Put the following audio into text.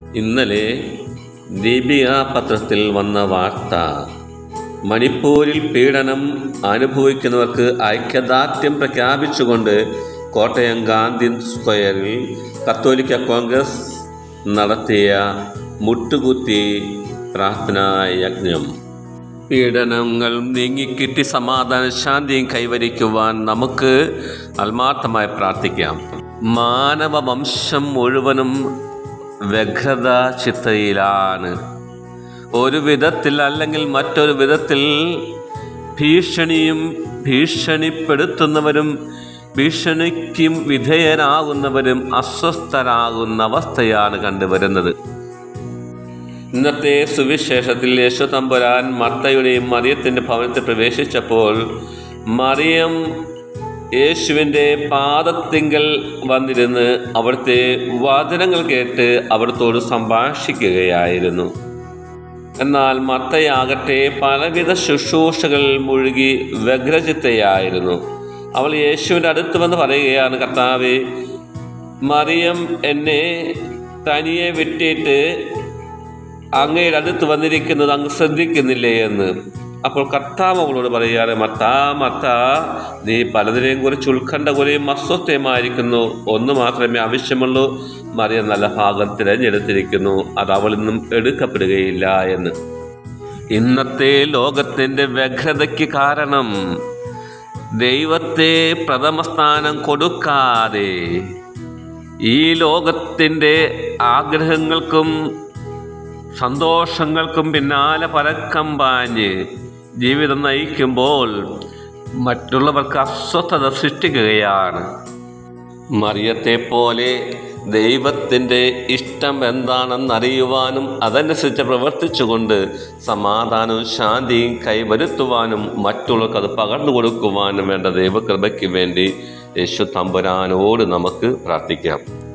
ഇന്നലെ ദീപിക പത്രത്തിൽ വന്ന വാർത്ത മണിപ്പൂരിൽ പീഡനം അനുഭവിക്കുന്നവർക്ക് ഐക്യദാർഢ്യം പ്രഖ്യാപിച്ചുകൊണ്ട് കോട്ടയം ഗാന്ധി സ്ക്വയറിൽ കത്തോലിക്ക കോൺഗ്രസ് നടത്തിയ മുട്ടുകുത്തി പ്രാർത്ഥനാ യജ്ഞം പീഡനങ്ങൾ നീങ്ങിക്കിട്ടി സമാധാന ശാന്തിയും കൈവരിക്കുവാൻ നമുക്ക് ആത്മാർത്ഥമായി പ്രാർത്ഥിക്കാം മാനവ വംശം മുഴുവനും വ്യഗ്രത ചിത്തയിലാണ് ഒരു വിധത്തിൽ അല്ലെങ്കിൽ മറ്റൊരു വിധത്തിൽ ഭീഷണിയും ഭീഷണിപ്പെടുത്തുന്നവരും ഭീഷണിക്കും വിധേയരാകുന്നവരും അസ്വസ്ഥരാകുന്ന അവസ്ഥയാണ് കണ്ടുവരുന്നത് ഇന്നത്തെ സുവിശേഷത്തിൽ യേശു തമ്പുരാൻ മർത്തയുടെയും മറിയത്തിൻ്റെ ഭവനത്തിൽ പ്രവേശിച്ചപ്പോൾ മറിയം യേശുവിൻ്റെ പാദത്തിങ്കൽ വന്നിരുന്ന് അവിടുത്തെ വചനങ്ങൾ കേട്ട് അവിടത്തോട് സംഭാഷിക്കുകയായിരുന്നു എന്നാൽ മത്തയാകട്ടെ പലവിധ ശുശ്രൂഷകൾ മുഴുകി വ്യഗ്രചിത്തയായിരുന്നു അവൾ യേശുവിൻ്റെ അടുത്ത് വന്ന് പറയുകയാണ് കർത്താവെ മറിയം എന്നെ തനിയെ വിട്ടിട്ട് അങ്ങയുടെ അടുത്ത് വന്നിരിക്കുന്നത് അങ്ങ് ശ്രദ്ധിക്കുന്നില്ലേ എന്ന് അപ്പോൾ കർത്താവ് അവളോട് പറയുകയാണ് മത്താ മത്താ നീ പലതിനെയും കുറിച്ച് ഉത്കണ്ഠ കുലയും അസ്വസ്ഥയുമായിരിക്കുന്നു ഒന്ന് മാത്രമേ ആവശ്യമുള്ളൂ മറിയം നല്ല ഭാഗം തിരഞ്ഞെടുത്തിരിക്കുന്നു അത് അവളിൽ നിന്നും എടുക്കപ്പെടുകയില്ല എന്ന് ഇന്നത്തെ ലോകത്തിൻ്റെ വ്യഗ്രതയ്ക്ക് കാരണം ദൈവത്തെ പ്രഥമസ്ഥാനം കൊടുക്കാതെ ഈ ലോകത്തിൻ്റെ ആഗ്രഹങ്ങൾക്കും സന്തോഷങ്ങൾക്കും പിന്നാലെ പരക്കം പാഞ്ഞ് ജീവിതം നയിക്കുമ്പോൾ മറ്റുള്ളവർക്ക് അസ്വസ്ഥത സൃഷ്ടിക്കുകയാണ് മറിയത്തെ പോലെ ദൈവത്തിൻ്റെ ഇഷ്ടം എന്താണെന്നറിയുവാനും അതനുസരിച്ച് പ്രവർത്തിച്ചുകൊണ്ട് സമാധാനവും ശാന്തിയും കൈവരുത്തുവാനും മറ്റുള്ളവർക്ക് അത് പകർന്നു കൊടുക്കുവാനും വേണ്ട ദൈവകൃപയ്ക്ക് വേണ്ടി യേശു തമ്പുരാനോട് നമുക്ക് പ്രാർത്ഥിക്കാം